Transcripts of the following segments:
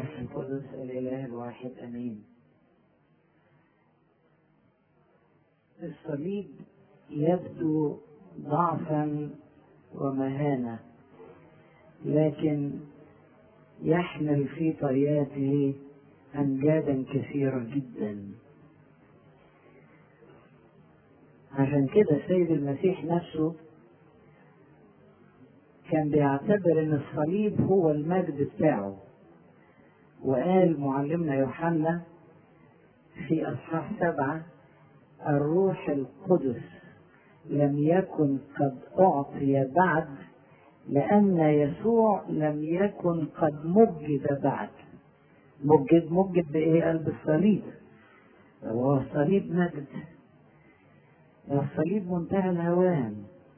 والروح القدس الإله الواحد أمين الصليب يبدو ضعفا ومهانة لكن يحمل في طياته أمجادا كثيرة جدا عشان كده السيد المسيح نفسه كان بيعتبر ان الصليب هو المجد بتاعه وقال معلمنا يوحنا في اصحاح سبعه الروح القدس لم يكن قد اعطي بعد لان يسوع لم يكن قد مجد بعد مجد مجد بايه قال بالصليب هو الصليب مجد الصليب منتهى الهوان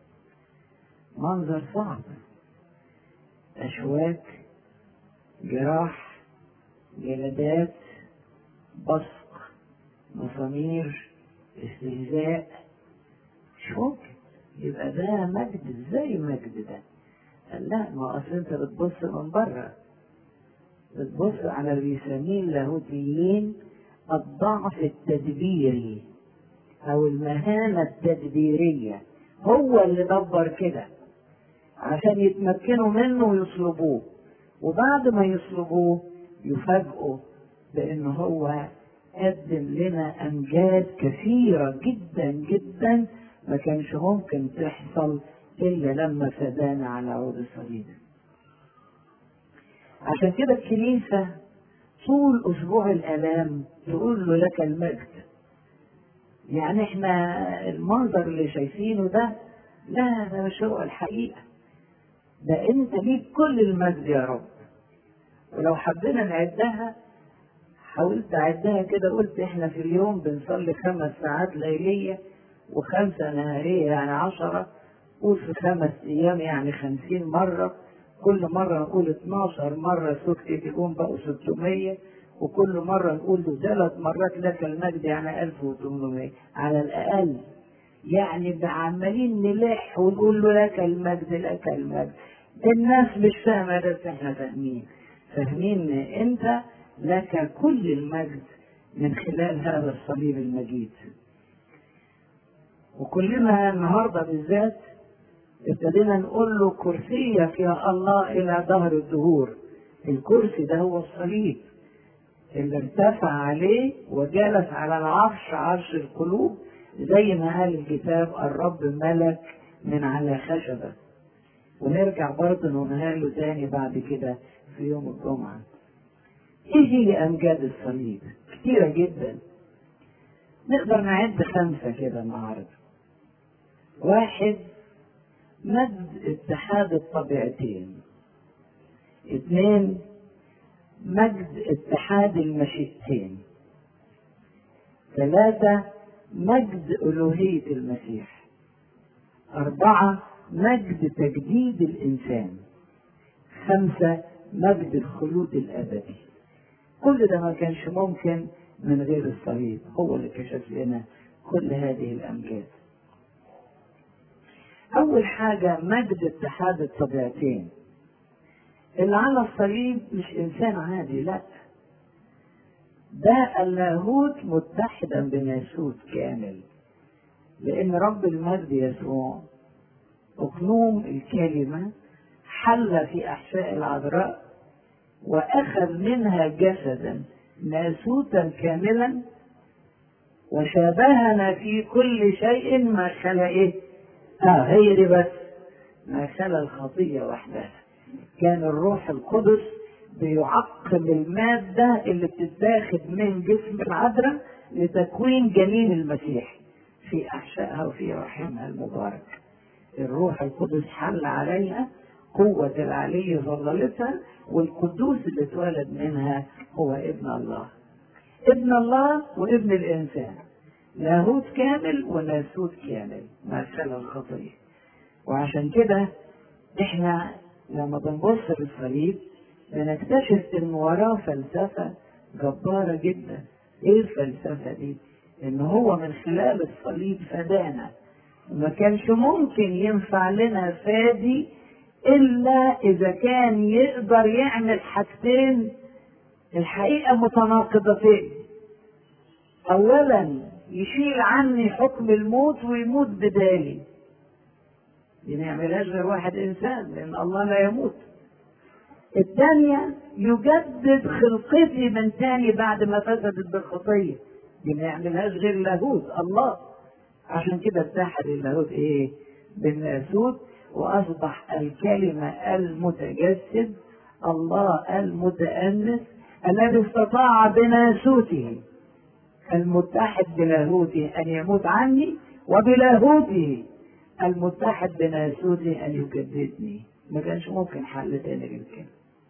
منظر صعب أشواك جراح جلدات بصق مسامير استهزاء شوك يبقى ده مجد ازاي مجد ده قال لا ما اصل انت بتبص من بره بتبص على اللي بيسميه اللاهوتيين الضعف التدبيري او المهانه التدبيريه هو اللي دبر كده عشان يتمكنوا منه ويصلبوه وبعد ما يصلبوه يفاجئوا بان هو قدم لنا امجاد كثيره جدا جدا ما كانش ممكن تحصل الا لما فدانا على عود الصليب عشان كده الكنيسه طول اسبوع الالام تقول له لك المجد يعني احنا المنظر اللي شايفينه ده لا ده مش هو الحقيقه ده انت ليك كل المجد يا رب ولو حبينا نعدها حاولت اعدها كده قلت احنا في اليوم بنصلي خمس ساعات ليلية وخمسة نهارية يعني عشرة قول في خمس ايام يعني خمسين مرة كل مرة نقول 12 مرة سكت تكون بقوا 600 وكل مرة نقول له ثلاث مرات لك المجد يعني 1800 على الأقل يعني عمالين نلح ونقول له لك المجد لك المجد الناس مش فاهمه بس احنا فاهمين فاهمين ان انت لك كل المجد من خلال هذا الصليب المجيد وكلنا النهارده بالذات ابتدينا نقول له كرسيك يا الله الى ظهر الدهور الكرسي ده هو الصليب اللي ارتفع عليه وجلس على العرش عرش القلوب زي ما قال الكتاب الرب ملك من على خشبة ونرجع برضه نقولها له تاني بعد كده في يوم الجمعة ايه هي امجاد الصليب كتيرة جدا نقدر نعد خمسة كده النهاردة واحد مجد اتحاد الطبيعتين اثنين مجد اتحاد المشيئتين ثلاثة مجد ألوهية المسيح أربعة مجد تجديد الإنسان خمسة مجد الخلود الأبدي كل ده ما كانش ممكن من غير الصليب هو اللي كشف لنا كل هذه الأمجاد أول حاجة مجد اتحاد الطبيعتين اللي على الصليب مش إنسان عادي لأ ده اللاهوت متحدا بناسوت كامل لأن رب المجد يسوع أقنوم الكلمة حل في أحشاء العذراء وأخذ منها جسدا ناسوتا كاملا وشابهنا في كل شيء ما خلا إيه؟ آه هي دي بس ما خلا الخطية وحدها كان الروح القدس بيعقم المادة اللي بتتاخد من جسم العذراء لتكوين جنين المسيح في أحشائها وفي رحمها المبارك الروح القدس حل عليها قوة العلي ظللتها والقدوس اللي اتولد منها هو ابن الله ابن الله وابن الإنسان لاهوت كامل وناسوت كامل ما خلا الخطية وعشان كده احنا لما بنبص للصليب بنكتشف ان وراه فلسفة جبارة جدا ايه الفلسفة دي ان هو من خلال الصليب فدانا ما كانش ممكن ينفع لنا فادي الا اذا كان يقدر يعمل حاجتين الحقيقة متناقضتين أولا يشيل عني حكم الموت ويموت بدالي دي ما يعملهاش غير واحد إنسان لأن الله لا يموت الثانية يجدد خلقتي من تاني بعد ما فسدت بالخطية دي ما يعملهاش غير لاهوت الله عشان كده اتحد اللاهوت ايه بالناسوت واصبح الكلمة المتجسد الله المتأنس الذي استطاع بناسوته المتحد بلاهوته ان يموت عني وبلاهوته المتحد بناسوته ان يجددني ما كانش ممكن حل تاني غير كده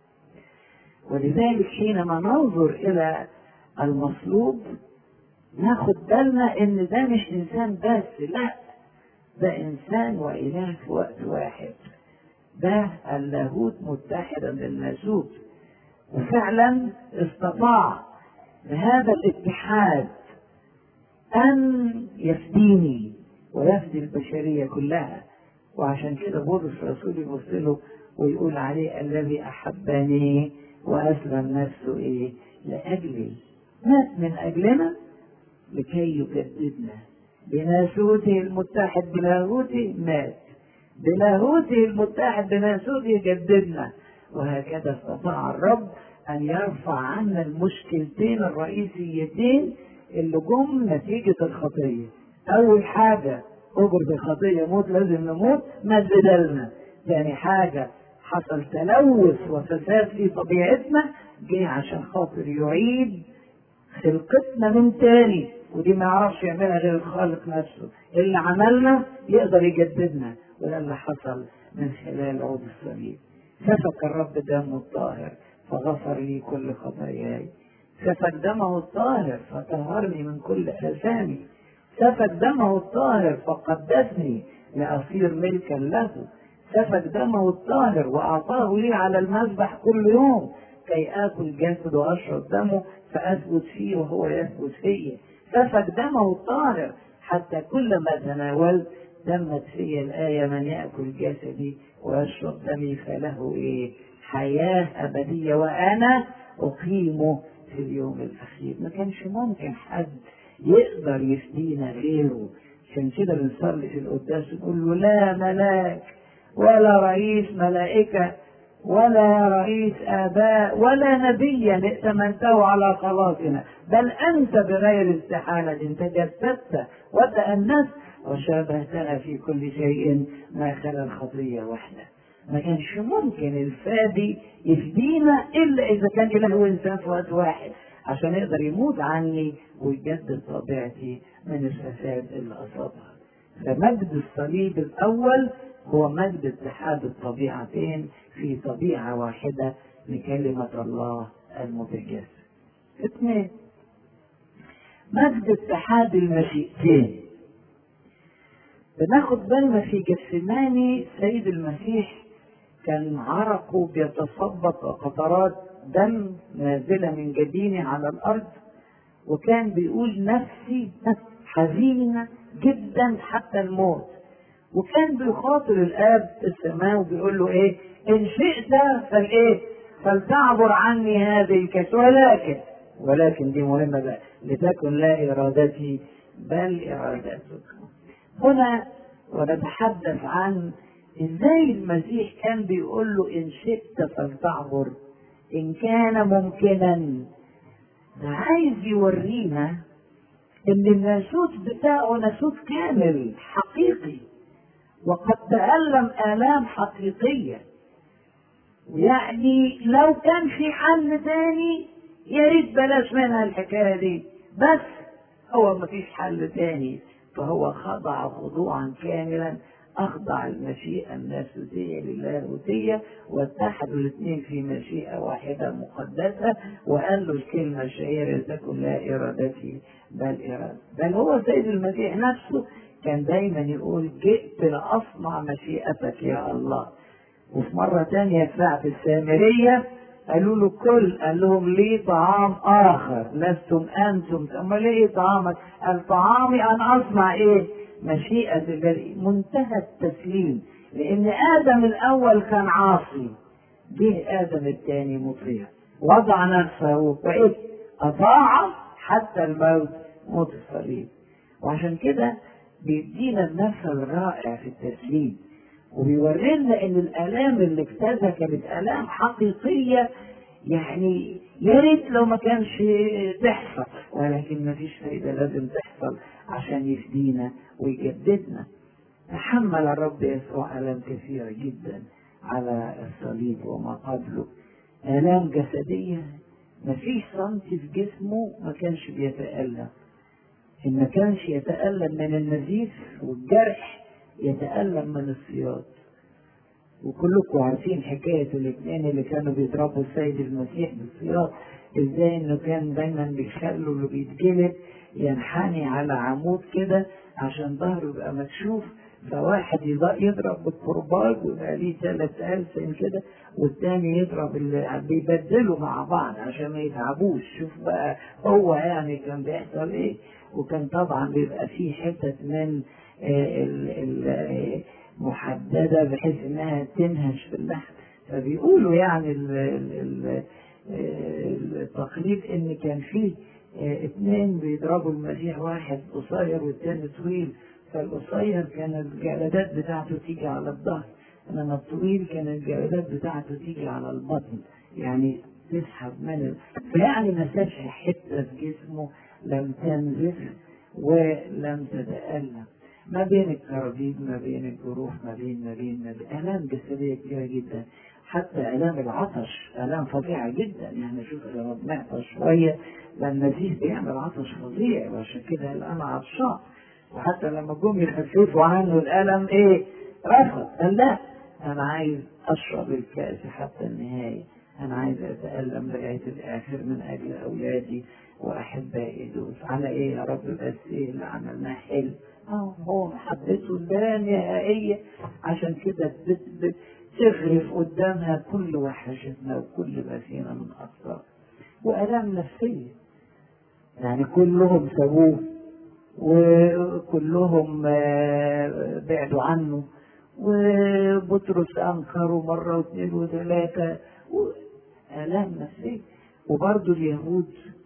ولذلك حينما ننظر الى المصلوب ناخد بالنا ان ده مش انسان بس لا ده انسان واله في وقت واحد ده اللاهوت متحدا بالناسوت وفعلا استطاع بهذا الاتحاد ان يفديني ويفدي البشريه كلها وعشان كده بولس الرسول يبص له ويقول عليه الذي احبني واسلم نفسه ايه لاجلي مات من اجلنا لكي يجددنا بناسوته المتحد بلاهوته مات بلاهوته المتحد بناسوته جددنا وهكذا استطاع الرب ان يرفع عنا المشكلتين الرئيسيتين اللي جم نتيجة الخطية أول حاجة أجرة الخطية موت لازم نموت مات بدلنا ثاني حاجة حصل تلوث وفساد في طبيعتنا جه عشان خاطر يعيد خلقتنا من تاني ودي ما يعرفش يعملها غير الخالق نفسه اللي عملنا يقدر يجددنا وده اللي حصل من خلال عود الصليب سفك الرب دمه الطاهر فغفر لي كل خطاياي سفك دمه الطاهر فطهرني من كل آثامي سفك دمه الطاهر فقدسني لأصير ملكا له سفك دمه الطاهر وأعطاه لي على المذبح كل يوم كي آكل جسد وأشرب دمه فأثبت فيه وهو يثبت فيه سفك دمه الطاهر حتى كلما تناولت تمت في الآية من يأكل جسدي ويشرب دمي فله إيه حياة أبدية وأنا أقيمه في اليوم الأخير ما كانش ممكن حد يقدر يفدينا غيره عشان كده بنصلي في القداس نقول له لا ملاك ولا رئيس ملائكة ولا رئيس آباء ولا نبيا ائتمنته على خلاصنا بل أنت بغير استحالة تجسدت وتأنست وشابهتنا في كل شيء ما خلا الخطية وحده ما كانش ممكن الفادي يفدينا إلا إذا كان إله وإنسان في وقت واحد عشان يقدر يموت عني ويجدد طبيعتي من الفساد اللي أصابها فمجد الصليب الأول هو مجد اتحاد الطبيعتين في طبيعة واحدة لكلمة الله المتجسد. اثنين مجد اتحاد المشيئتين. بناخد بالنا في جسماني سيد المسيح كان عرقه بيتصبط قطرات دم نازلة من جبينه على الأرض وكان بيقول نفسي حزينة جدا حتى الموت وكان بيخاطر الاب في السماء وبيقول له ايه ان شئت فالايه فلتعبر عني هذه الكاس ولكن ولكن دي مهمه بقى لتكن لا ارادتي بل ارادتك هنا ونتحدث عن ازاي المسيح كان بيقول له ان شئت فلتعبر ان كان ممكنا ده عايز يورينا ان الناسوت بتاعه ناسوت كامل حقيقي وقد تألم آلام حقيقية يعني لو كان في حل تاني يا ريت بلاش منها الحكاية دي بس هو ما فيش حل تاني فهو خضع خضوعا كاملا أخضع المشيئة الناسوتية للاهوتية واتحدوا الاثنين في مشيئة واحدة مقدسة وقال له الكلمة الشهيرة تكن لا إرادتي بل إرادة بل هو سيد المسيح نفسه كان دايما يقول جئت لأصنع مشيئتك يا الله وفي مرة تانية في ساعة السامرية قالوا له كل قال لهم لي طعام آخر لستم أنتم أمال إيه طعامك؟ قال طعامي أن أصنع إيه؟ مشيئة الذي منتهى التسليم لأن آدم الأول كان عاصي جه آدم الثاني مطيع وضع نفسه وإيه أطاع حتى الموت موت الصليب وعشان كده بيدينا المثل الرائع في التسليم وبيورينا ان الالام اللي اجتازها كانت الام حقيقيه يعني يا ريت لو ما كانش تحصل ولكن ما فيش فايده لازم تحصل عشان يفدينا ويجددنا تحمل الرب يسوع الام كثيره جدا على الصليب وما قبله الام جسديه ما فيش سنتي في جسمه ما كانش بيتالم إن ما كانش يتألم من النزيف والجرح يتألم من الصياد وكلكم عارفين حكاية الاثنين اللي كانوا بيضربوا السيد المسيح بالصياد ازاي انه كان دايما بيخلوا اللي بيتجلد ينحني على عمود كده عشان ظهره يبقى مكشوف فواحد يضرب بالكرباج ويبقى ليه ثلاث ألسن كده والتاني يضرب اللي بيبدلوا مع بعض عشان ما يتعبوش شوف بقى هو يعني كان بيحصل ايه وكان طبعا بيبقى فيه حتت من محددة بحيث انها تنهش في اللحم فبيقولوا يعني التقليد ان كان فيه اثنين بيضربوا المسيح واحد قصير والتاني طويل فالقصير كان الجلدات بتاعته تيجي على الظهر انما الطويل كان الجلدات بتاعته تيجي على البطن يعني تسحب من ال... فيعني ما سابش حته في جسمه لم تنزف ولم تتألم ما بين الكرابيد ما بين الجروح ما بين ما بين ما بين آلام جسدية كتيرة جدا حتى آلام العطش آلام فظيعة جدا يعني شوف لما بنعطش شوية لما النزيف بيعمل عطش فظيع وعشان كده الآن عطشان وحتى لما جم يخففوا عنه الألم إيه رفض قال لا أنا عايز أشرب الكأس حتى النهاية أنا عايز أتألم لغاية الآخر من أجل أولادي وأحبائي دول على إيه يا رب بس إيه اللي عملناه حلو أه هو محبته اللا نهائية عشان كده بتغرف قدامها كل وحشتنا وكل ما فينا من أخطاء وآلام نفسية يعني كلهم سابوه وكلهم بعدوا عنه وبطرس أنكروا مرة واثنين وثلاثة آلام نفسية وبرضه اليهود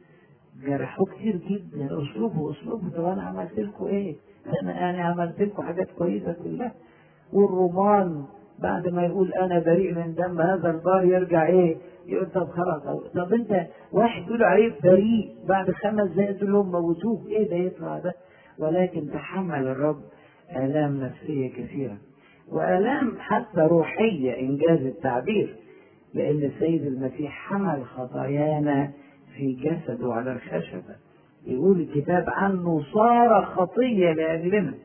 جرحوه كتير جدا اسلوبه اسلوبه طب انا عملت لكم ايه؟ انا انا عملت لكم حاجات كويسه كلها والرومان بعد ما يقول انا بريء من دم هذا البار يرجع ايه؟ يقول طب خلاص طب انت واحد يقول عليه بريء بعد خمس دقايق تقول لهم موتوه ايه ده يطلع ده؟ ولكن تحمل الرب الام نفسيه كثيره والام حتى روحيه انجاز التعبير لان السيد المسيح حمل خطايانا في جسده على الخشبة يقول الكتاب عنه صار خطية لأجلنا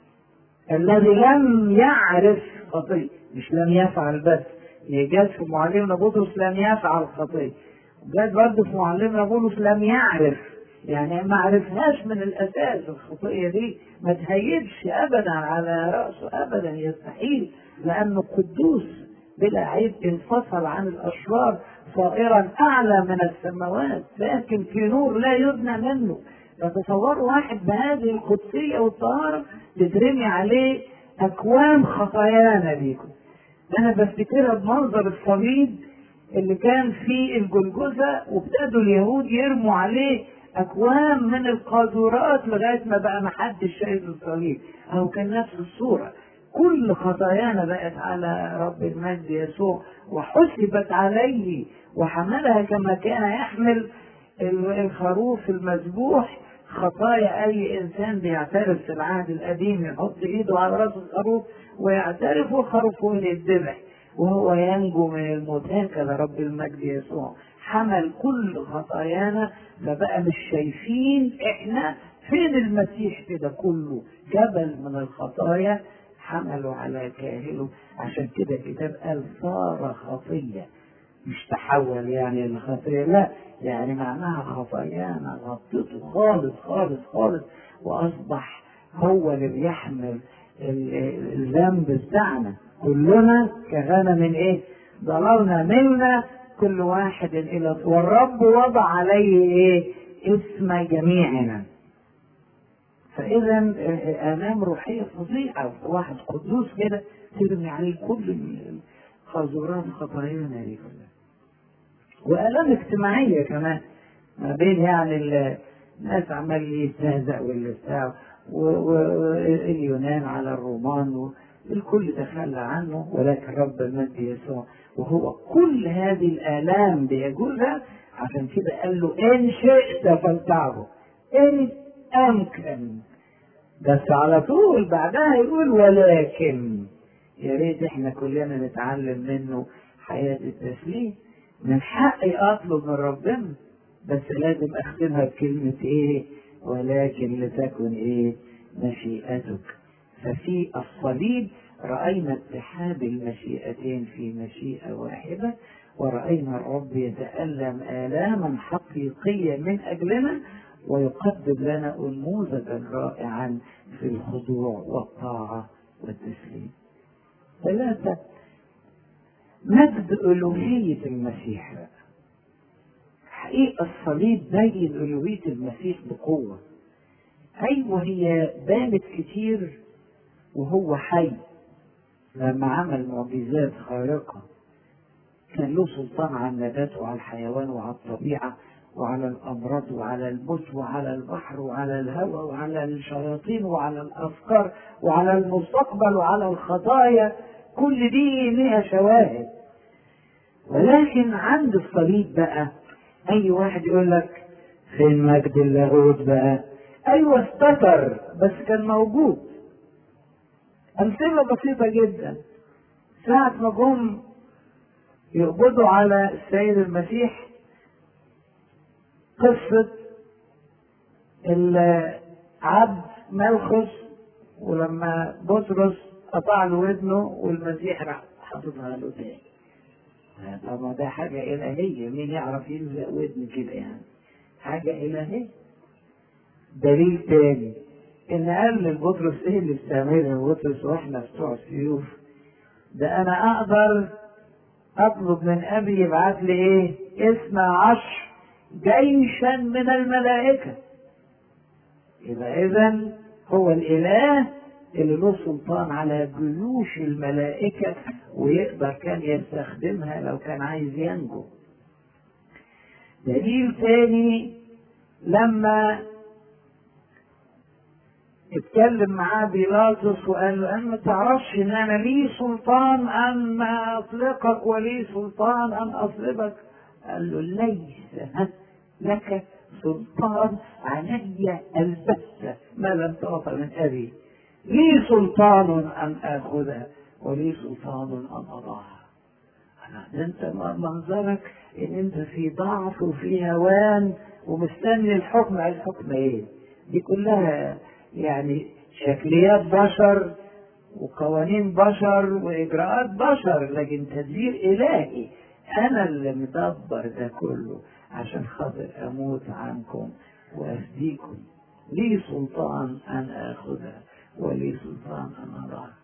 الذي لم يعرف خطية مش لم يفعل بس هي جت في معلمنا بطرس لم يفعل خطية جت برضه في معلمنا بولس لم يعرف يعني ما عرفهاش من الأساس الخطية دي ما تهيبش أبدا على رأسه أبدا يستحيل لأنه قدوس بلا عيب انفصل عن الأشرار صائرا أعلى من السماوات لكن في نور لا يدنى منه فتصوروا واحد بهذه القدسية والطهارة تترمي عليه أكوام خطايانا ليكم أنا بفتكرها بمنظر الصليب اللي كان في الجلجثة وابتدوا اليهود يرموا عليه أكوام من القاذورات لغاية ما بقى محدش شايف الصليب أو كان نفس الصورة كل خطايانا بقت على رب المجد يسوع وحسبت عليه وحملها كما كان يحمل الخروف المذبوح خطايا اي انسان بيعترف في العهد القديم يحط ايده على راس الخروف ويعترف والخروف هو اللي يتذبح وهو ينجو من الموت هكذا رب المجد يسوع حمل كل خطايانا فبقى مش شايفين احنا فين المسيح كده كله جبل من الخطايا حملوا على كاهله عشان كده الكتاب قال صار خطيه مش تحول يعني الخطيه لا يعني معناها خطايانا غطته خالص خالص خالص واصبح هو اللي بيحمل الذنب بتاعنا كلنا كغنم ايه ضللنا منا كل واحد الى والرب وضع عليه ايه اسم جميعنا فاذا الام روحيه فظيعه واحد قدوس كده ترمي عليه كل الخزورات خطايانا دي كلها وآلام اجتماعية كمان ما بين يعني الناس عمال يستهزأ والبتاع واليونان على الرومان الكل تخلى عنه ولكن رب المجد يسوع وهو كل هذه الآلام بيجوزها عشان كده قال له إن شئت فلتعبد إن أمكن بس على طول بعدها يقول ولكن يا ريت احنا كلنا نتعلم منه حياة التسليم من حقي اطلب من ربنا بس لازم اختمها بكلمة ايه ولكن لتكن ايه مشيئتك ففي الصليب رأينا اتحاد المشيئتين في مشيئة واحدة ورأينا الرب يتألم آلاما حقيقية من أجلنا ويقدم لنا نموذجا رائعا في الخضوع والطاعة والتسليم. ثلاثة مجد ألوهية المسيح حقيقة الصليب بين ألوهية المسيح بقوة أيوة هي بانت كتير وهو حي لما عمل معجزات خارقة كان له سلطان على النبات وعلى الحيوان وعلى الطبيعة وعلى الأمراض وعلى الموت وعلى البحر وعلى الهواء وعلى الشياطين وعلى الأفكار وعلى المستقبل وعلى الخطايا كل دي ليها شواهد ولكن عند الصليب بقى أي واحد يقول لك فين مجد اللاهوت بقى أيوة استتر بس كان موجود أمثلة بسيطة جدا ساعة ما جم يقبضوا على السيد المسيح قصة العبد ملخص ولما بطرس قطع له ودنه والمسيح راح حاططها له تاني طب ما ده حاجة إلهية مين يعرف يلزق ودن كده يعني حاجة إلهية دليل تاني إن قال لبطرس إيه اللي بتعمله بطرس وإحنا بتوع السيوف ده أنا أقدر أطلب من أبي يبعت لي إيه؟ اسم عشر جيشا من الملائكة يبقى إذا هو الإله اللي له سلطان على جيوش الملائكة ويقدر كان يستخدمها لو كان عايز ينجو دليل تاني لما اتكلم معاه بيلاطس وقال له انا ما تعرفش ان انا لي سلطان ان اطلقك ولي سلطان ان اصلبك قال له ليس لك سلطان علي البتة ما لم تعط من ابي لي سلطان ان اخذها ولي سلطان ان اضعها أنا انت منظرك ان انت في ضعف وفي هوان ومستني الحكم على الحكم ايه دي كلها يعني شكليات بشر وقوانين بشر واجراءات بشر لكن تدبير الهي انا اللي مدبر ده كله عشان خاطر اموت عنكم وافديكم لي سلطان ان اخذها ولي سلطان ان اضعها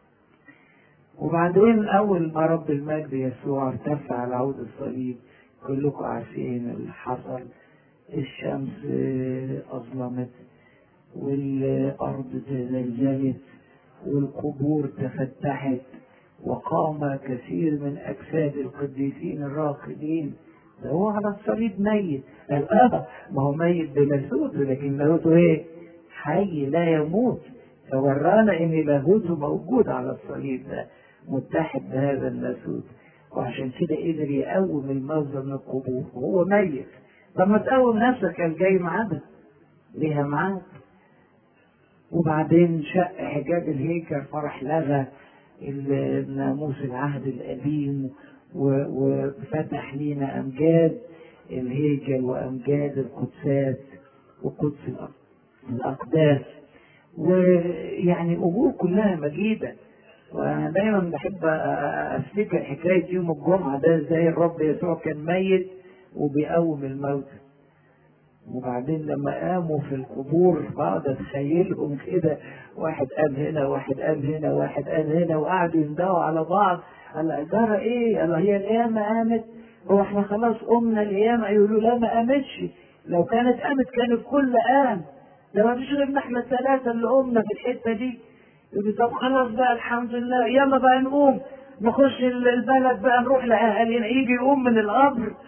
وبعدين اول ما رب المجد يسوع ارتفع على عود الصليب كلكم عارفين اللي حصل الشمس اظلمت والارض تزلزلت والقبور تفتحت وقام كثير من اجساد القديسين الراقدين ده هو على الصليب ميت اه ما هو ميت بلاهوته لكن لاهوته ايه حي لا يموت فورانا ان لاهوته موجود على الصليب ده متحد بهذا اللاهوت وعشان كده قدر يقوم الموتى من القبور وهو ميت لما تقوم نفسك كان جاي معانا ليها معاك وبعدين شق حجاب الهيكل فرح لغى ناموس العهد القديم وفتح لينا امجاد الهيكل وامجاد القدسات وقدس الاقداس ويعني امور كلها مجيده وانا دايما بحب افتكر حكايه يوم الجمعه ده ازاي الرب يسوع كان ميت وبيقوم الموتى وبعدين لما قاموا في القبور بقعد اتخيلهم كده واحد قام هنا واحد قام هنا واحد قام هنا وقعدوا يندهوا على بعض قال جرى ايه؟ قال هي القيامه قامت هو احنا خلاص قمنا القيامه يقولوا لا ما قامتش لو كانت قامت كان الكل قام ده ما فيش غيرنا احنا الثلاثه اللي قمنا في الحته دي يقولوا طب خلاص بقى الحمد لله يلا بقى نقوم نخش البلد بقى نروح لاهالينا يجي يقوم من القبر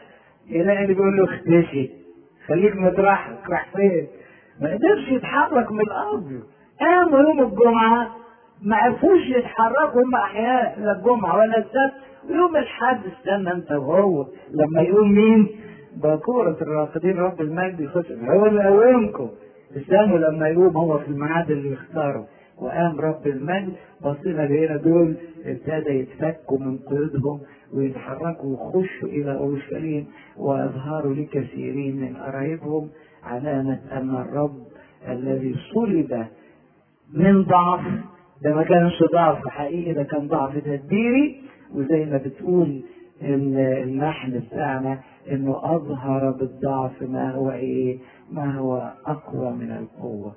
يلاقي اللي بيقول له اختشي خليك مترحك راح فين ما قدرش يتحرك من الارض قاموا يوم الجمعه ما عرفوش يتحركوا هم احياء لا الجمعه ولا السبت ويوم الحد استنى انت وهو لما يقوم مين؟ باكورة الراقدين رب المجد يخش هو اللي قومكم استنوا لما يقوم هو في الميعاد اللي يختاره وقام رب المجد بصينا لقينا دول ابتدى يتفكوا من قيودهم ويتحركوا ويخشوا الى اورشليم واظهروا لكثيرين من قرايبهم علامه ان الرب الذي صلب من ضعف ده ما كانش ضعف حقيقي ده كان ضعف تدبيري وزي ما بتقول اللحن بتاعنا انه اظهر بالضعف ما هو ايه ما هو اقوى من القوه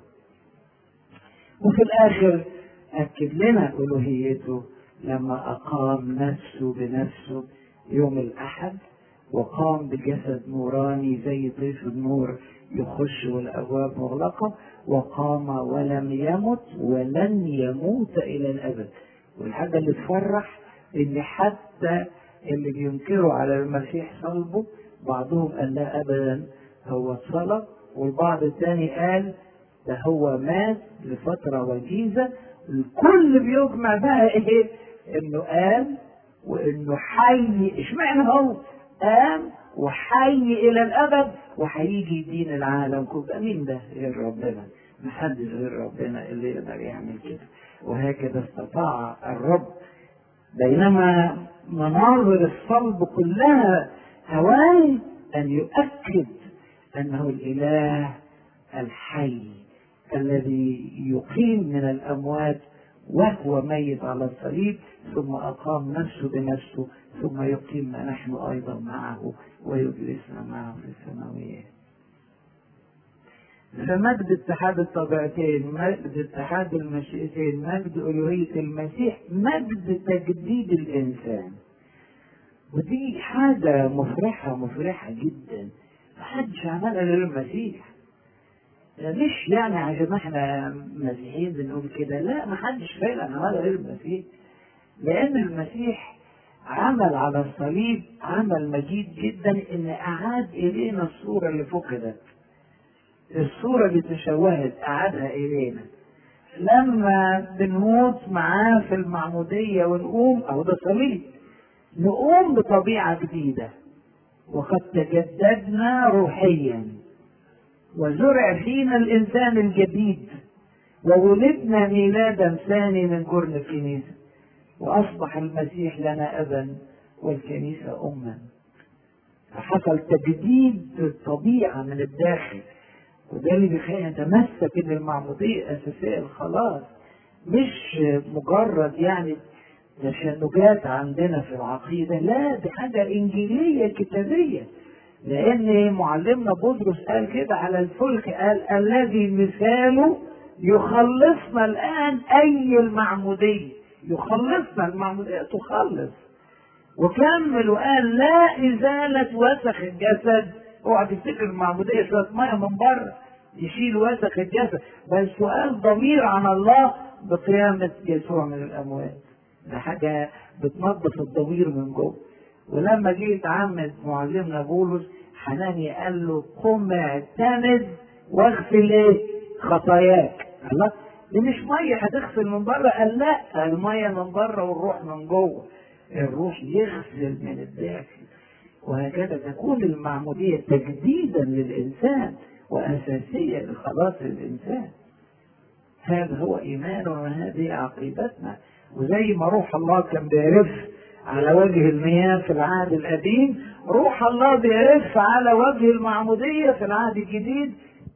وفي الاخر اكد لنا الوهيته لما اقام نفسه بنفسه يوم الاحد وقام بجسد نوراني زي ضيف النور يخش والابواب مغلقه وقام ولم يمت ولن يموت الى الابد والحاجه اللي تفرح ان حتى اللي بينكروا على المسيح صلبه بعضهم قال لا ابدا هو اتصلب والبعض الثاني قال ده هو مات لفتره وجيزه الكل بيجمع بقى ايه انه قام وانه حي اشمعنى هو قام وحي الى الابد وهيجي يدين العالم كله مين ده غير ربنا محدش غير ربنا اللي يقدر يعمل كده وهكذا استطاع الرب بينما مناظر الصلب كلها هوان ان يؤكد انه الاله الحي الذي يقيم من الاموات وهو ميت على الصليب ثم اقام نفسه بنفسه ثم يقيمنا نحن ايضا معه ويجلسنا معه في السماويات فمجد اتحاد الطبيعتين مجد اتحاد المشيئتين مجد ألوهية المسيح مجد تجديد الإنسان ودي حاجة مفرحة مفرحة جدا محدش عملها غير المسيح مش يعني عشان احنا مسيحيين بنقول كده لا محدش فعلا عملها غير المسيح لأن المسيح عمل على الصليب عمل مجيد جدا ان اعاد الينا الصورة اللي فقدت الصورة اللي تشوهت أعادها إلينا لما بنموت معاه في المعمودية ونقوم أو ده صليب نقوم بطبيعة جديدة وقد تجددنا روحيا وزرع فينا الإنسان الجديد وولدنا ميلادا ثاني من جرن الكنيسة وأصبح المسيح لنا أبا والكنيسة أما فحصل تجديد الطبيعة من الداخل وده اللي بيخلينا نتمسك ان المعمودية اساسية الخلاص مش مجرد يعني تشنجات عندنا في العقيدة لا دي حاجة انجيلية كتابية لان معلمنا بطرس قال كده على الفلك قال الذي مثاله يخلصنا الان اي المعمودية يخلصنا المعمودية تخلص وكمل وقال لا ازالة وسخ الجسد اوعى تفتكر المعمودية شوية مية من بره يشيل وسخ الجسد بل سؤال ضمير عن الله بقيامة يسوع من الأموات ده حاجة بتنظف الضمير من جوه ولما جه يتعمد معلمنا بولس حناني قال له قم اعتمد واغسل ايه؟ خطاياك الله دي مش ميه هتغسل من بره قال لا الميه من بره والروح من جوه الروح يغسل من الداخل وهكذا تكون المعمودية تجديدا للإنسان وأساسية لخلاص الإنسان هذا هو إيماننا وهذه عقيدتنا وزي ما روح الله كان بيرف على وجه المياه في العهد القديم روح الله بيرف على وجه المعمودية في العهد الجديد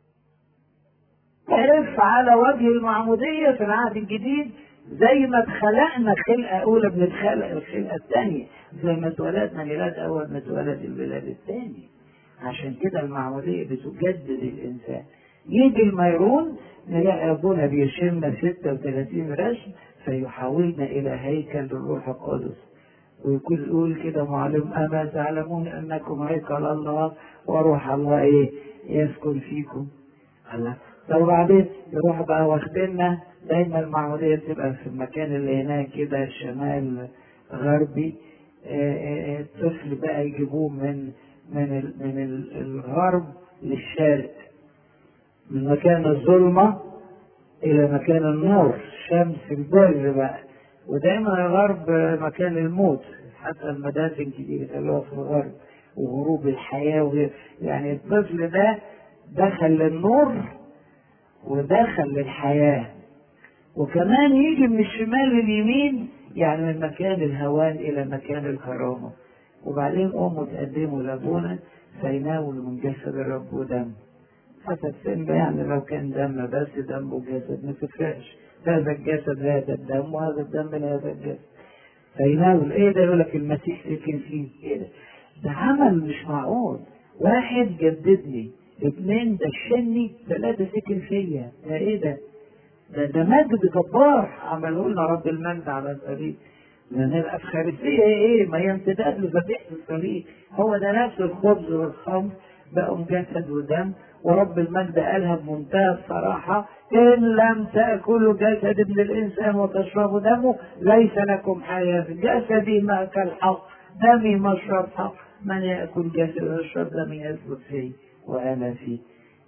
يرف على وجه المعمودية في العهد الجديد زي ما اتخلقنا خلقة أولى بنتخلق الخلقة الثانية زي ما اتولدنا ميلاد أول ما اتولد الميلاد الثاني عشان كده المعمودية بتجدد الإنسان يجي الميرون نلاقي أبونا بيشم 36 رسم فيحولنا إلى هيكل الروح القدس ويكون يقول كده معلم أما تعلمون أنكم هيكل الله وروح الله إيه يسكن فيكم الله طب وبعدين يروح بقى واخدنا دايما المعمودية بتبقى في المكان اللي هناك كده الشمال غربي الطفل بقى يجيبوه من من ال من ال الغرب للشرق من مكان الظلمة إلى مكان النور شمس البر بقى ودايما الغرب مكان الموت حتى المدافن كتير خلوها في الغرب وغروب الحياة وغير يعني الطفل ده دخل للنور ودخل للحياة وكمان يجي من الشمال لليمين يعني من مكان الهوان إلى مكان الكرامة وبعدين أمه تقدمه لأبونا فيناول من جسد الرب ودم حسب سن يعني لو كان دم بس دم وجسد ما تفرقش هذا الجسد هذا الدم وهذا الدم هذا الجسد فيناول ايه ده يقول لك المسيح سكن فيه ايه ده ده عمل مش معقول واحد جددني اثنين دشني ثلاثة سكن فيا ده ايه ده ده ده مجد جبار عمله لنا رب المجد على الصليب لان الافخارستيه ايه ما هي امتداد لذبيحه الصليب هو ده نفس الخبز والخمر بقوا جسد ودم ورب المجد قالها بمنتهى الصراحة إن لم تأكلوا جسد ابن الإنسان وتشربوا دمه ليس لكم حياة جسدي مأكل حق دمي مشرب حق من يأكل جسد ويشرب دمي يثبت فيه وأنا فيه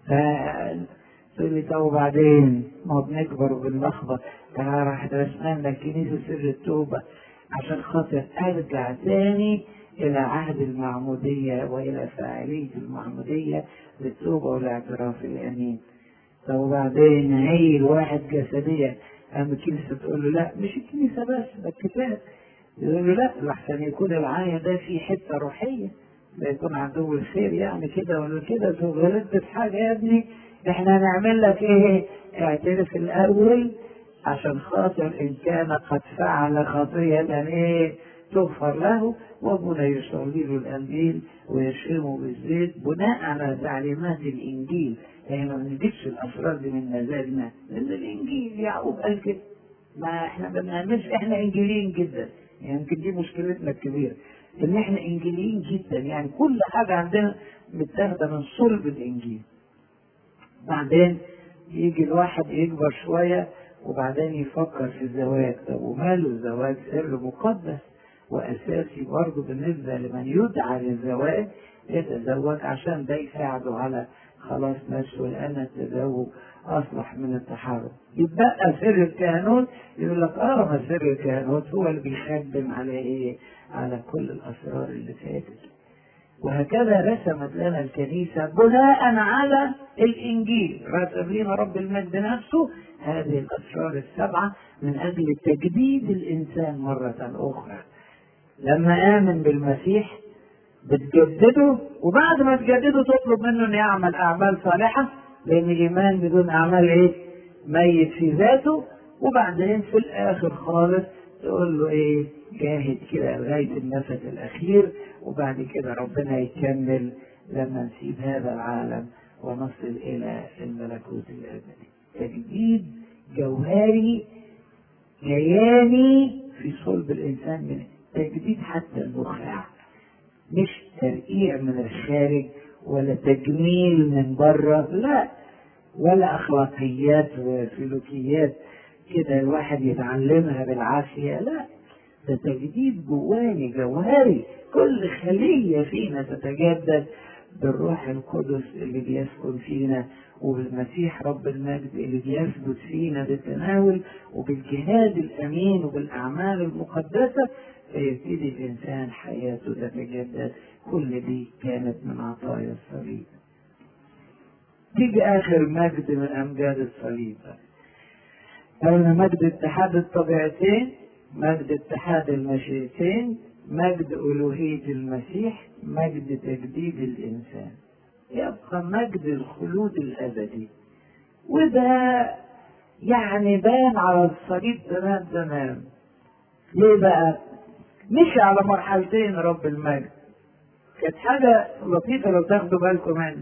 تقول لي طب وبعدين ما بنكبر وبنلخبط تعالى راح رسمان لك كنيسة سر التوبة عشان خاطر أرجع تاني إلى عهد المعمودية وإلى فاعلية المعمودية للتوبة والاعتراف الأمين طب وبعدين هي الواحد جسديا أما الكنيسة تقول له لا مش الكنيسة بس ده الكتاب يقول له لا لحسن يكون العاية ده في حتة روحية لا يكون عدو الخير يعني كده ولا كده تقول غلطت في حاجة يا ابني احنا هنعمل لك ايه اعترف الأول عشان خاطر إن كان قد فعل خطية ايه تغفر له وابونا يصلي له الانجيل ويشرمه بالزيت بناء على تعليمات الانجيل يعني ما بنجيبش الاسرار دي من مزاجنا لان الانجيل يعقوب قال كده ما احنا ما بنعملش احنا انجيليين جدا يعني يمكن دي مشكلتنا الكبيره ان احنا انجيليين جدا يعني كل حاجه عندنا متاخده من صلب الانجيل بعدين يجي الواحد يكبر شويه وبعدين يفكر في الزواج طب وماله الزواج سر مقدس واساسي برضه بالنسبه لمن يدعى للزواج يتزوج عشان ده يساعده على خلاص نفسه لان التزوج اصلح من التحرر يتبقى سر الكهنوت يقول لك اه ما سر الكهنوت هو اللي بيخدم على ايه؟ على كل الاسرار اللي فاتت وهكذا رسمت لنا الكنيسة بناء على الإنجيل رسم لنا رب المجد نفسه هذه الأسرار السبعة من أجل تجديد الإنسان مرة أخرى لما آمن بالمسيح بتجدده وبعد ما تجدده تطلب منه انه يعمل اعمال صالحه لان الايمان بدون اعمال ايه؟ ميت في ذاته وبعدين في الاخر خالص تقول له ايه؟ جاهد كده لغايه النفس الاخير وبعد كده ربنا يكمل لما نسيب هذا العالم ونصل الى الملكوت الابدي. تجديد جوهري كياني في صلب الانسان من تجديد حتى النخاع مش ترقيع من الخارج ولا تجميل من بره لا ولا اخلاقيات وسلوكيات كده الواحد يتعلمها بالعافيه لا ده تجديد جواني جوهري كل خليه فينا تتجدد بالروح القدس اللي بيسكن فينا وبالمسيح رب المجد اللي بيثبت فينا بالتناول وبالجهاد الامين وبالاعمال المقدسه فيبتدي الإنسان حياته تتجدد كل دي كانت من عطايا الصليب تيجي آخر مجد من أمجاد الصليب قلنا مجد اتحاد الطبيعتين مجد اتحاد المشيئتين مجد ألوهية المسيح مجد تجديد الإنسان يبقى مجد الخلود الأبدي وده يعني بان على الصليب تمام تمام ليه بقى؟ مشي على مرحلتين رب المجد كانت حاجة لطيفة لو تاخدوا بالكم منها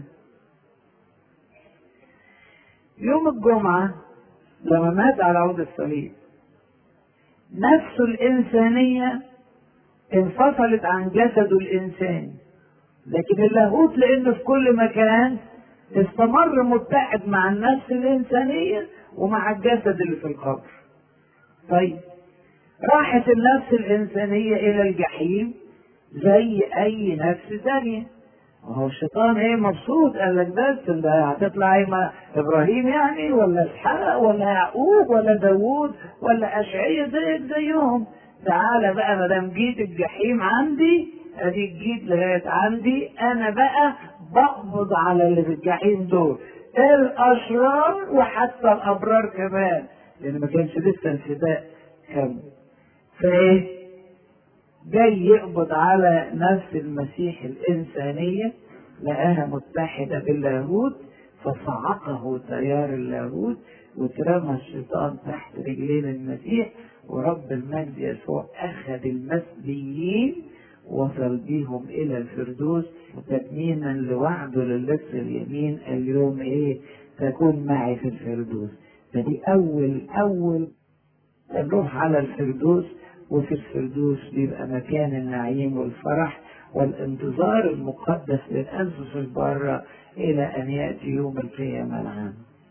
يوم الجمعة لما مات على عود الصليب نفسه الإنسانية انفصلت عن جسده الإنساني لكن اللاهوت لأنه في كل مكان استمر متحد مع النفس الإنسانية ومع الجسد اللي في القبر طيب راحت النفس الإنسانية إلى الجحيم زي أي نفس ثانية هو الشيطان ايه مبسوط قال لك بس ده هتطلع ايه ما ابراهيم يعني ولا اسحاق ولا يعقوب ولا داوود ولا اشعياء زيك زيهم تعالى بقى ما دام جيت الجحيم عندي اديك جيت لغايه عندي انا بقى بقبض على اللي في الجحيم دول الاشرار وحتى الابرار كمان لان ما كانش لسه الفداء كامل فايه جاي يقبض على نفس المسيح الإنسانية لقاها متحدة باللاهوت فصعقه تيار اللاهوت واترمى الشيطان تحت رجلين المسيح ورب المجد يسوع أخذ المسبيين وصل بيهم إلى الفردوس تتميما لوعده للص اليمين اليوم إيه تكون معي في الفردوس فدي أول أول نروح على الفردوس وفي الفردوس بيبقى مكان النعيم والفرح والانتظار المقدس للأنفس البارة إلى أن يأتي يوم القيامة العام.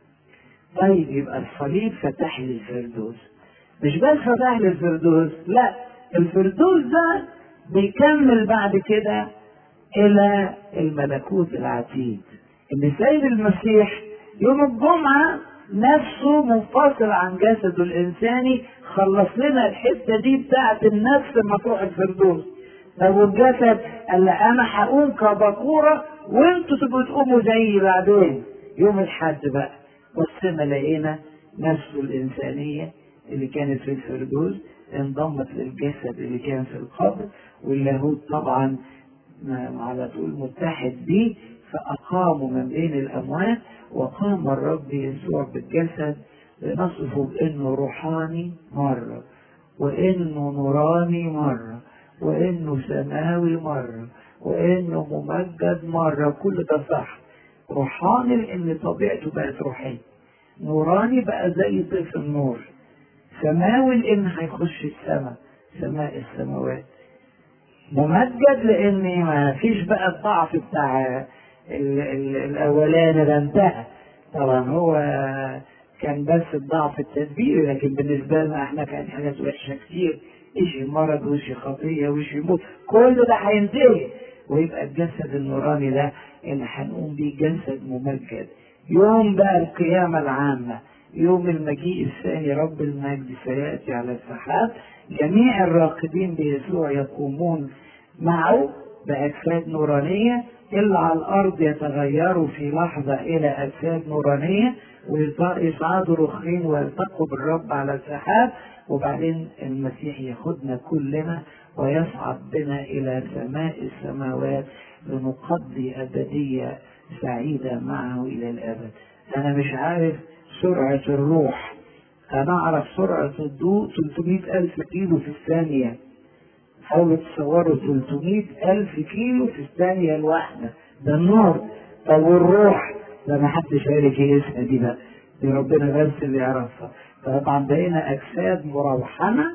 طيب يبقى الصليب فتح لي الفردوس. مش بس فتح لي الفردوس، لا الفردوس ده بيكمل بعد كده إلى الملكوت العتيد. إن سيد المسيح يوم الجمعة نفسه منفصل عن جسده الإنساني خلص لنا الحته دي بتاعت النفس لما تروح الفردوس طب والجسد قال انا هقوم كبكوره وانتوا تبقوا تقوموا زيي بعدين يوم الحد بقى بصينا لقينا نفسه الانسانيه اللي كانت في الفردوس انضمت للجسد اللي كان في القبر واللاهوت طبعا على طول متحد بيه فاقاموا من بين الاموات وقام الرب يسوع بالجسد نصفه بانه روحاني مره وانه نوراني مره وانه سماوي مره وانه ممجد مره كل ده صح روحاني لان طبيعته بقت روحيه نوراني بقى زي ضيف النور سماوي لان هيخش السماء سماء السماوات ممجد لان ما فيش بقى الضعف بتاع الاولاني ده انتهى طبعا هو كان بس الضعف التدبيري لكن بالنسبه لنا احنا كان حاجات وحشه كتير ايش مرض وايش خطيه وايش موت كل ده هينتهي ويبقى الجسد النوراني ده اللي هنقوم بيه جسد ممجد يوم بقى القيامه العامه يوم المجيء الثاني رب المجد سياتي على السحاب جميع الراقدين بيسوع يقومون معه باجساد نورانيه اللي على الارض يتغيروا في لحظه الى اجساد نورانيه ويصعدوا رخين ويلتقوا بالرب على السحاب وبعدين المسيح ياخدنا كلنا ويصعد بنا الى سماء السماوات لنقضي ابديه سعيده معه الى الابد. انا مش عارف سرعه الروح انا اعرف سرعه الضوء 300 الف كيلو في الثانيه. حاولوا تصوروا 300 الف كيلو في الثانيه الواحده ده النور طب والروح ده ما حدش عارف يقيسها دي بقى دي ربنا بس اللي يعرفها طبعا بقينا اجساد مروحنه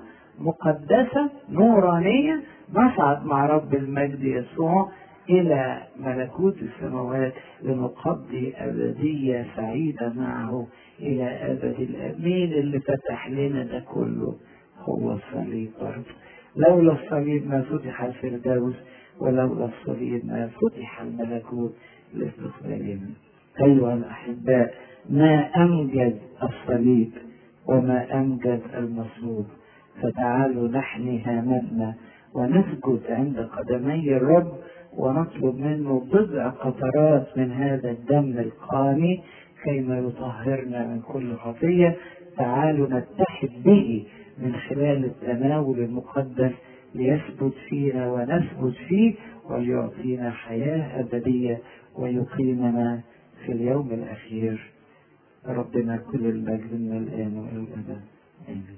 مقدسه نورانيه نصعد مع رب المجد يسوع الى ملكوت السماوات لنقضي ابديه سعيده معه الى ابد الامين اللي فتح لنا ده كله هو الصليب برضه لولا الصليب ما فتح الفردوس ولولا الصليب ما فتح الملكوت لاستقبالنا أيها الأحباء ما أمجد الصليب وما أمجد المصلوب فتعالوا نحني هامتنا ونسجد عند قدمي الرب ونطلب منه بضع قطرات من هذا الدم القاني كيما يطهرنا من كل خطية تعالوا نتحد به من خلال التناول المقدس ليثبت فينا ونثبت فيه وليعطينا حياة أبدية ويقيمنا في اليوم الأخير ربنا كل المجد من الآن وإلى الأبد آمين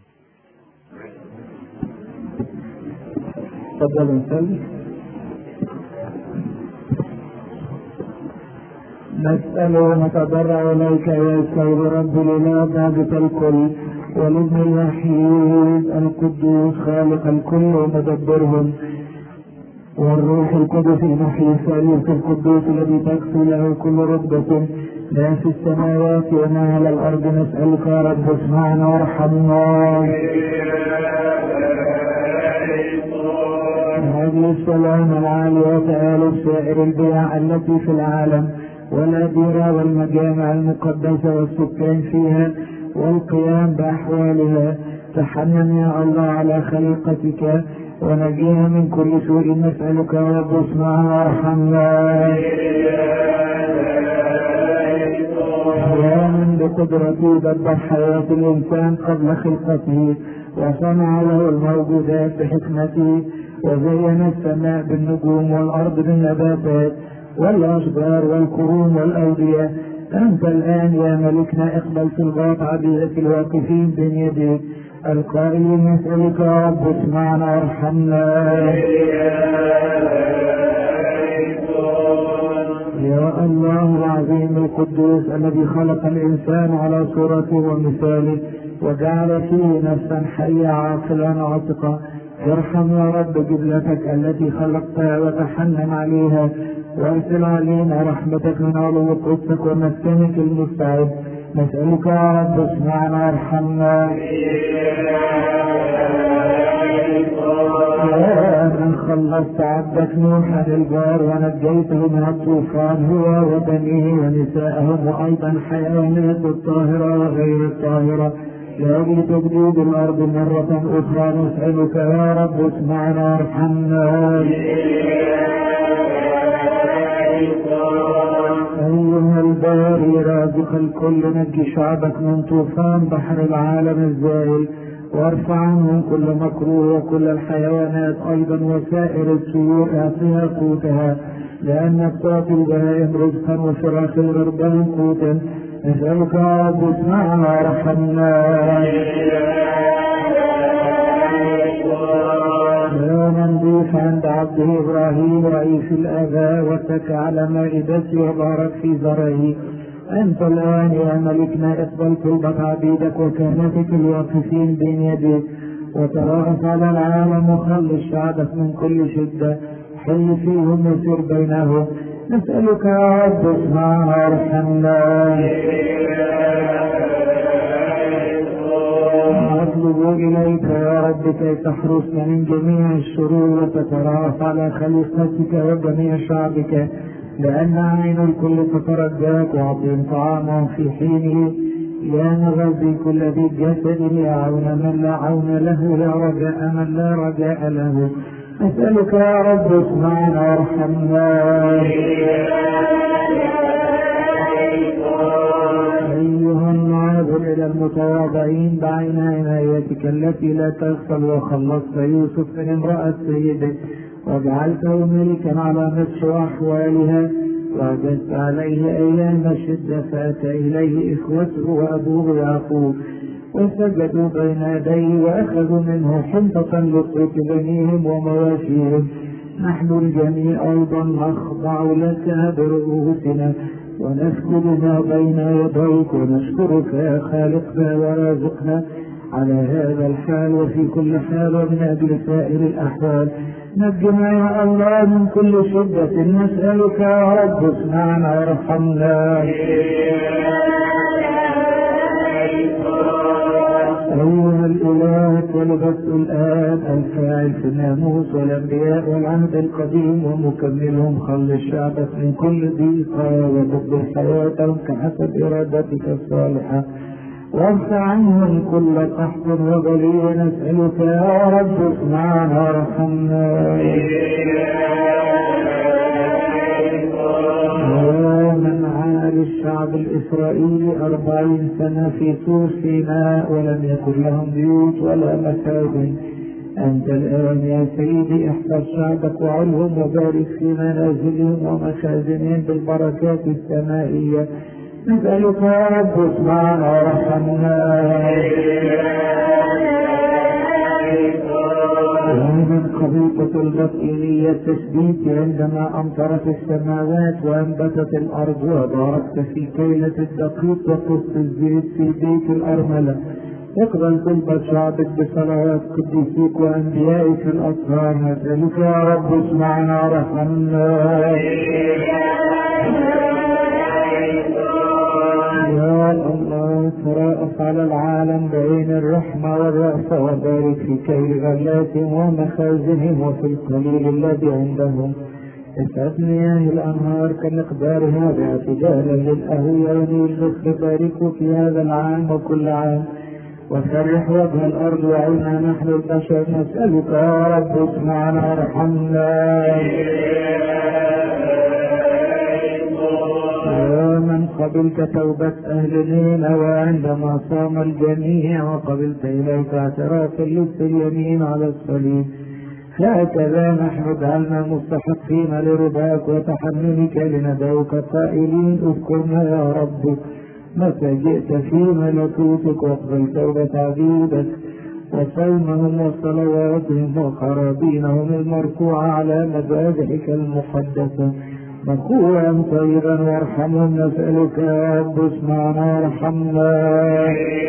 تفضل نصلي نسأل ونتضرع إليك يا سيد رب لنا ضابط الكل والابن الوحيد القدوس خالق الكل ومدبرهم والروح القدس المحيي الثالث القدوس الذي تكفي له كل رتبة ما في السماوات وما على الأرض نسألك يا رب اسمعنا وارحمنا أجل السلام العالي وتآلف سائر البيع التي في العالم والأديرة والمجامع المقدسة والسكان فيها والقيام بأحوالها تحنن يا الله على خليقتك ونجينا من كل سوء نسألك يا رب اسمعنا وارحمنا يا من بقدرته دبر حياة الإنسان قبل خلقته وصنع له الموجودات بحكمته وزين السماء بالنجوم والأرض بالنباتات والأشجار والكروم والأودية أنت الآن يا ملكنا اقبل طلبات عبيدك الواقفين بين يديك القائلين نسألك يا رب اسمعنا وارحمنا يا الله العظيم القدوس الذي خلق الإنسان على صورته ومثاله وجعل فيه نفسا حية عاقلا عاتقة ارحم يا رب جبلتك التي خلقتها وتحنن عليها وارسل علينا رحمتك من علو قدسك ومسكنك المستعد نسألك يا رب اسمعنا وارحمنا يا من خلصت عبدك نوحا الجار ونجيته من الطوفان هو وبنيه ونساءهم وايضا حيوانات الطاهره وغير الطاهره لاجل تجديد الارض مره اخرى نسالك يا رب اسمعنا وارحمنا أيها الباري رازق الكل نجي شعبك من طوفان بحر العالم الزائل وارفع عنهم كل مكروه وكل الحيوانات أيضا وسائر الطيور اعطها قوتها لأنك تعطي البهائم رزقا وفراخ الغربان قوتا نسألك يا رب اسمعنا وارحمنا يا من ضيف عند عبده ابراهيم رئيس الاباء واتكى على مائدته وبارك في زرعه انت الان يا ملكنا اقبل طلبة عبيدك وكهنتك الواقفين بين يديك وتراءف على العالم وخلص شعبك من كل شدة حل فيهم وسر بينهم نسألك يا رب اسمعنا وارحمنا نطلب إليك يا رب كي تحرسنا من جميع الشرور وتتراءف على خليقتك وجميع شعبك لأن عين الكل تترجاك وأعطهم طعامهم في حينه يا نغذي كل ذي الجسد لا عون من لا عون له لا رجاء من لا رجاء له نسألك يا رب اسمعنا وارحمنا أيها الناظر إلى المتواضعين بعين عنايتك التي لا تغفل وخلصت يوسف من امرأة سيدك وجعلته ملكا على نصف أحوالها وجدت عليه أيام الشدة فأتى إليه إخوته وأبوه يعقوب وسجدوا بين يديه وأخذوا منه حنطة لقوت بنيهم ومواشيهم نحن الجميع أيضا نخضع لك برؤوسنا ونسجد ما بين يديك ونشكرك يا خالقنا ورازقنا على هذا الحال وفي كل حال ومن أجل سائر الأحوال نجنا يا الله من كل شدة نسألك يا رب اسمعنا وارحمنا أيها الإله ولبثت الآن الفاعل في الناموس والأنبياء والعهد القديم ومكملهم خل شعبك من كل ضيقة وضد حياتهم كحسب إرادتك الصالحة وارفع عنهم كل قحط وبلي ونسألك يا رب اسمعنا وارحمنا يا من عال الشعب الإسرائيلي أربعين سنة في طور سيناء ولم يكن لهم بيوت ولا مساجد أنت الآن يا سيدي احفظ شعبك وعلهم وبارك في منازلهم ومخازنهم بالبركات السمائية نسألك يا رب اسمعنا وارحمنا ومن خليقة البطينية التثبيت عندما أمطرت السماوات وأنبتت الأرض وباركت في كيلة الدقيق وقصت الزيت في بيت الأرملة اقبل طلبة شعبك بصلوات قديسيك وأنبيائك الأطهار نسألك يا رب اسمعنا ورحمنا يا الله تراءف وخلص على العالم بعين الرحمة والرأس وبارك في كيل غلاتهم ومخازنهم وفي القليل الذي عندهم اسعد مياه الأنهار كمقدارها باعتدالا للأهوية ونيل مصر باركوا في هذا العام وكل عام وفرح وجه الأرض وعينا نحن البشر نسألك يا رب اسمعنا وارحمنا يا من قبلت توبة أهل نينا وعندما صام الجميع وقبلت إليك اعتراف اللص اليمين على الصليب هكذا نحن اجعلنا مستحقين لرضاك وتحملك لندعوك قائلين اذكرنا يا رب متى جئت في ملكوتك واقبل توبة عبيدك وصومهم وصلواتهم وقرابينهم المرفوعة على مذابحك المقدسة مقولا طيبا وارحمهم نسألك يا رب اسمعنا وارحمنا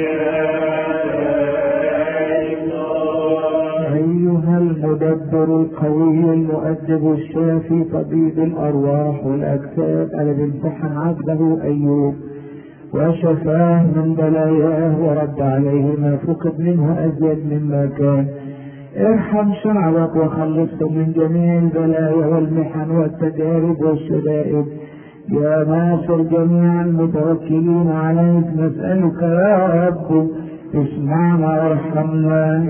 أيها المدبر القوي المؤدب الشافي طبيب الأرواح والأجساد الذي امتحن عبده أيوب وشفاه من بلاياه ورد عليه ما فقد منه أزيد مما كان ارحم شعبك وخلصهم من جميع البلايا والمحن والتجارب والشدائد يا ناصر جميع المتوكلين عليك نسألك يا رب اسمعنا وارحمنا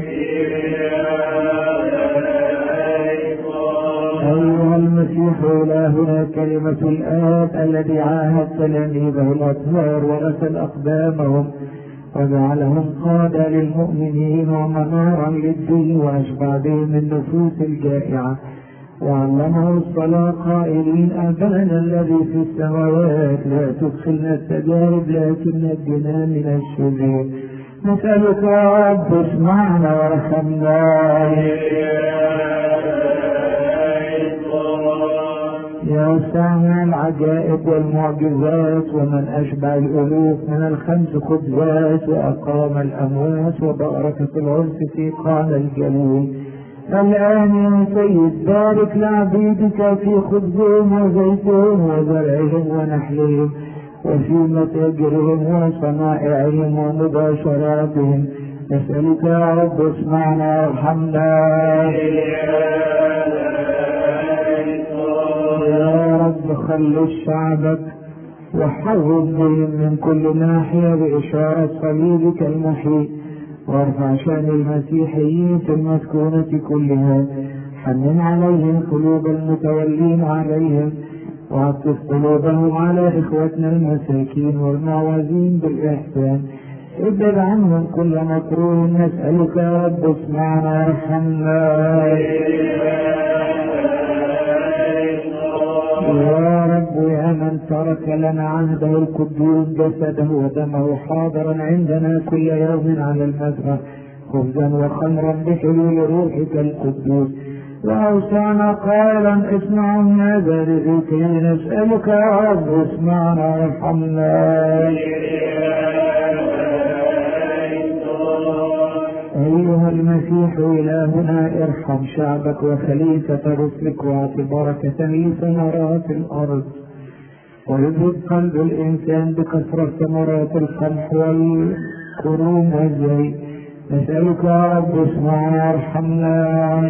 أيها المسيح إلهنا كلمة الآب الذي عاهد تلاميذه الأطهار ورسل أقدامهم وجعلهم قادة للمؤمنين ومنارا للدين وأشبع بهم النفوس الجائعة وعلمه الصلاة قائلين أبانا الذي في السماوات لا تدخلنا التجارب لكن نجنا من الشرير نسألك يا رب اسمعنا وارحمنا يا سامع العجائب والمعجزات ومن أشبع الألوف من الخمس خبزات وأقام الأموات وبارك في العرس في قال الجليل الآن يا سيد بارك لعبيدك في خبزهم وزيتهم وزرعهم ونحلهم وفي متاجرهم وصنائعهم ومباشراتهم نسألك يا رب اسمعنا وارحمنا يا رب خلص شعبك وحرض بهم من كل ناحية بإشارة صليبك المحيي وارفع شأن المسيحيين في المسكونة كلها حنن عليهم قلوب المتولين عليهم وعطف قلوبهم على إخوتنا المساكين والمعوزين بالإحسان ابعد عنهم كل مكروه نسألك يا رب اسمعنا وارحمنا يا رب يا من ترك لنا عهده القدوس جسده ودمه حاضرا عندنا كل يوم على المذبح خبزا وخمرا بحلول روحك القدوس وأوصانا قائلا اسمعوا هذا لذكري نسألك يا رب اسمعنا وارحمنا أيها المسيح إلهنا ارحم شعبك وخليفة رسلك واعط بركة لثمرات الأرض ويذهب قلب الإنسان بكثرة ثمرات القمح والكروم والزيت نسألك يا رب اسمعنا وارحمنا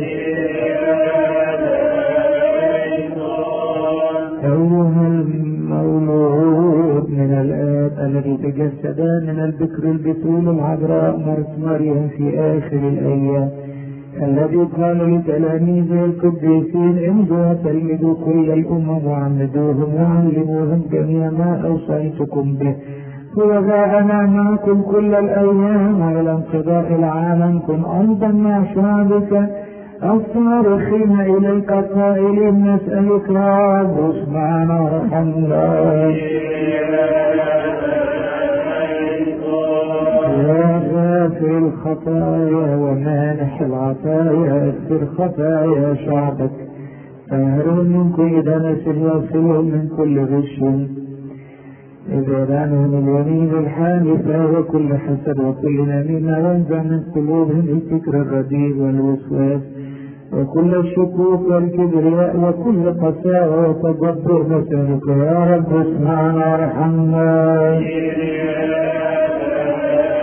أيها المولود من الآب الذي تجسد من البكر البتول العذراء مرت مريم في آخر الأيام الذي قال لتلاميذه القديسين امضوا وتلمذوا كل الأمم وعمدوهم وعلموهم جميع ما أوصيتكم به وذا أنا معكم كل الأيام وإلى انقضاء العالم كن أيضا مع شعبك الصارخين إليك قائلين نسألك يا رب اسمعنا وارحمنا يا غافر الخطايا ومانح العطايا اغفر خطايا شعبك طهرهم من كل دنس واغسلهم من كل غش إذا عنهم اليمين الحانثة وكل حسد وكل نميمة وانزع من قلوبهم الفكر الرديء والوسواس وكل الشكوك والكبرياء وكل قساوة وتجبر نسألك يا رب اسمعنا وارحمنا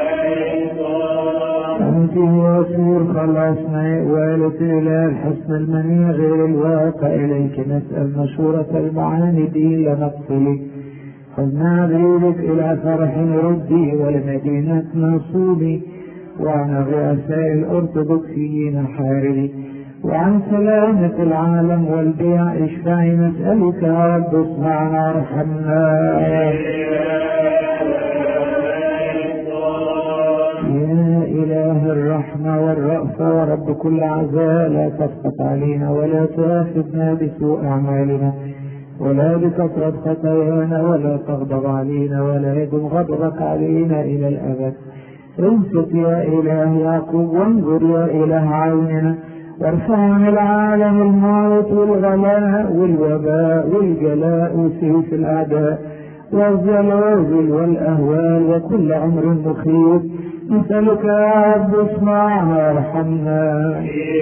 به يسير خلصنا والة الإله حسن المنيع غير الواقع إليك نسأل مشورة المعاني دي لنقصلك خذنا بيدك إلى فرح ردي ولمدينة نصوبي وعن الرؤساء الأرثوذكسيين حاربي وعن سلامة العالم والبيع اشفعي نسألك يا رب اصنعنا ارحمنا يا إله الرحمة والرأفة ورب كل عزاء لا تسقط علينا ولا تؤاخذنا بسوء أعمالنا ولا بكثرة خطايانا ولا تغضب علينا ولا يدم غضبك علينا إلى الأبد انصت يا إله يعقوب وانظر يا إله عوننا وارفع عن العالم الموت والغلاء والوباء والجلاء وسيف الأعداء والزلازل والأهوال وكل أمر مخيف نسألك يا رب اسمعنا وارحمنا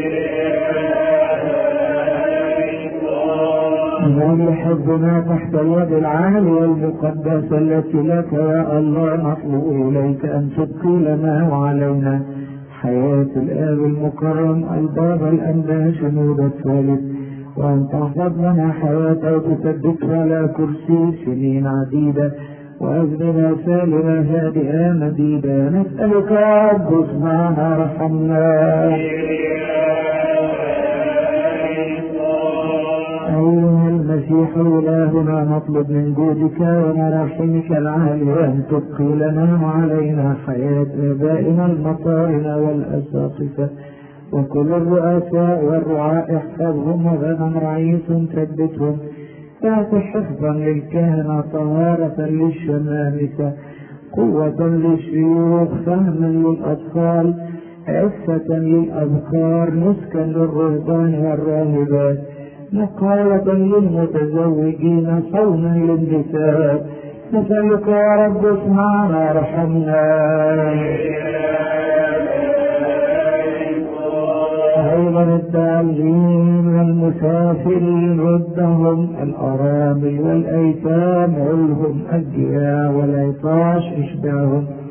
من يحبنا تحت اليد العالية المقدسة التي لك يا الله نطلب إليك أن تبقي لنا وعلينا حياة الآب المكرم البابا الأنبا شنود الثالث وأن تحفظ لنا حياته وتثبتها على كرسي سنين عديدة وأزمنة سالمة هادئة مديدة نسألك يا رب اسمعنا ارحمنا أيها المسيح إلهنا نطلب من جودك ومراحمك العالية أن تبقي لنا وعلينا حياة آبائنا المطارنة والأساقفة وكل الرؤساء والرعاء احفظهم وغنم رعيس ثبتهم فاعط حفظا للكهنة طهارة للشمامسة قوة للشيوخ فهما للأطفال عفة للأبكار نسكا للرهبان والراهبات نقاوة للمتزوجين صونا للنساء نسألك يا رب اسمعنا ارحمنا أيضا التعليم والمسافرين ردهم الأرامل والأيتام علهم الجياع والعطاش اشبعهم